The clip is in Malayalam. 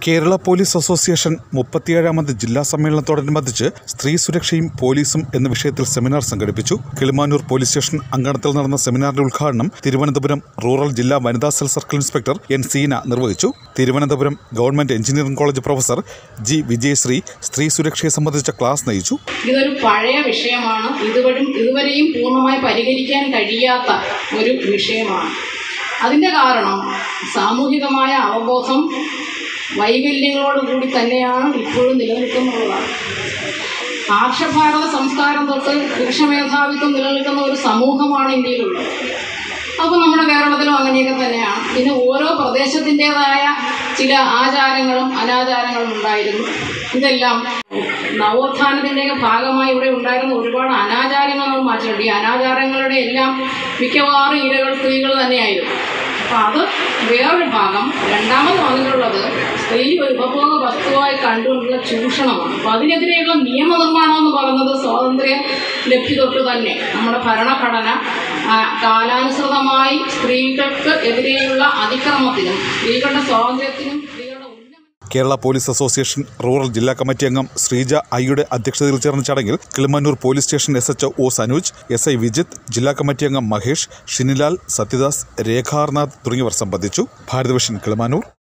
കേരള പോലീസ് അസോസിയേഷൻ മുപ്പത്തിയേഴാമത് ജില്ലാ സമ്മേളനത്തോടനുബന്ധിച്ച് സ്ത്രീ സുരക്ഷയും പോലീസും എന്ന വിഷയത്തിൽ സെമിനാർ സംഘടിപ്പിച്ചു കിളിമാനൂർ പോലീസ് സ്റ്റേഷൻ അങ്കണത്തിൽ നടന്ന സെമിനാറിന്റെ ഉദ്ഘാടനം തിരുവനന്തപുരം റൂറൽ ജില്ലാ വനിതാ cell circle inspector N Seena നിർവഹിച്ചു Thiruvananthapuram government engineering college professor G Vijayasree സ്ത്രീ സുരക്ഷയെ സംബന്ധിച്ച ക്ലാസ് നയിച്ചു ഇതൊരു പഴയ വിഷയമാണ് ഇതുവരും ഇതുവരെയും പൂർണ്ണമായി പരിഹരിക്കാൻ കഴിയാത്ത ഒരു വിഷയമാണ് അതിൻ്റെ കാരണം സാമൂഹികമായ അവബോധം വൈകല്യങ്ങളോടുകൂടി തന്നെയാണ് ഇപ്പോഴും നിലനിൽക്കുന്നുള്ളതാണ് ആർഷഭാരത സംസ്കാരം തൊട്ട് പുരുഷ മേധാവിത്വം നിലനിൽക്കുന്ന ഒരു സമൂഹമാണ് ഇന്ത്യയിലുള്ളത് അപ്പോൾ നമ്മുടെ കേരളത്തിലും അങ്ങനെയൊക്കെ തന്നെയാണ് പിന്നെ ഓരോ പ്രദേശത്തിൻ്റെതായ ചില ആചാരങ്ങളും അനാചാരങ്ങളും ഉണ്ടായിരുന്നു ഇതെല്ലാം നവോത്ഥാനത്തിൻ്റെയൊക്കെ ഭാഗമായി ഇവിടെ ഉണ്ടായിരുന്ന ഒരുപാട് അനാചാരങ്ങൾ നമ്മൾ മാറ്റിയിട്ടുണ്ട് ഈ അനാചാരങ്ങളുടെ എല്ലാം മിക്കവാറും ഇരകൾ സ്ത്രീകൾ തന്നെയായിരുന്നു അപ്പം അത് വേറൊരു ഭാഗം രണ്ടാമത് വന്നിട്ടുള്ളത് സ്ത്രീ ഒരു ഉപഭോഗ വസ്തുവായി കണ്ടുകൊണ്ടുള്ള ചൂഷണമാണ് അപ്പം അതിനെതിരെയുള്ള നിയമനിർമ്മാണം എന്ന് പറയുന്നത് സ്വാതന്ത്ര്യ ലബ്ധി തൊട്ട് തന്നെ നമ്മുടെ ഭരണഘടന ആ, കാലാനുസൃതമായി സ്ത്രീകൾക്ക് എതിരെയുള്ള അതിക്രമത്തിനും സ്ത്രീകളുടെ സ്വാതന്ത്ര്യത്തിനും സ്ത്രീകളുടെ ഉന്നമന കേരള പോലീസ് അസോസിയേഷൻ റൂറൽ ജില്ലാ കമ്മിറ്റി അംഗം ശ്രീജ ഐയുടെ അധ്യക്ഷതയിൽ ചേർന്ന ചടങ്ങിൽ Kilimanoor police station S H O Sanuj S I Vijith ജില്ലാ കമ്മിറ്റി അംഗം മഹേഷ് ഷിനിലാൽ സത്യദാസ് രേഖാർനാഥ് തുടങ്ങിയവർ സംബന്ധിച്ചു ഭാരതവിഷൻ കിളിമാനൂർ